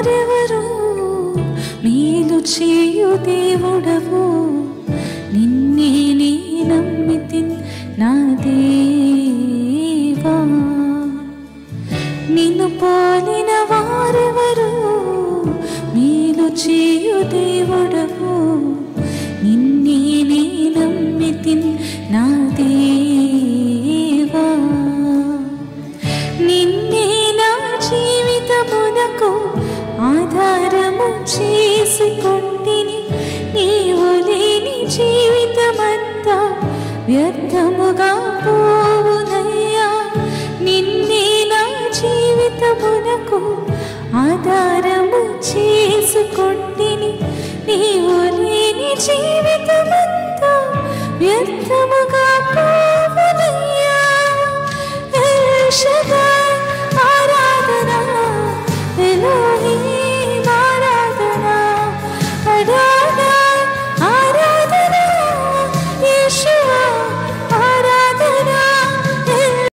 వారెవరు మేలు చేయు దేవుడవు నిన్నే నీ నమ్మితి నా దేవా నిన్ను పోలిన వారెవరు మేలు చేయు దేవుడవు నిన్నే నీ నమ్మితి నా దేవా నిన్నే నా జీవితమునకు ఆధారము చేసుకొంటిని నీవు లేని జీవితమంతా వ్యర్థముగా పోవునయ్యా నిన్నే నా జీవితమునకు ఆధారము చేసుకొంటిని నీవు లేని జీవితమంతా వ్యర్థముగా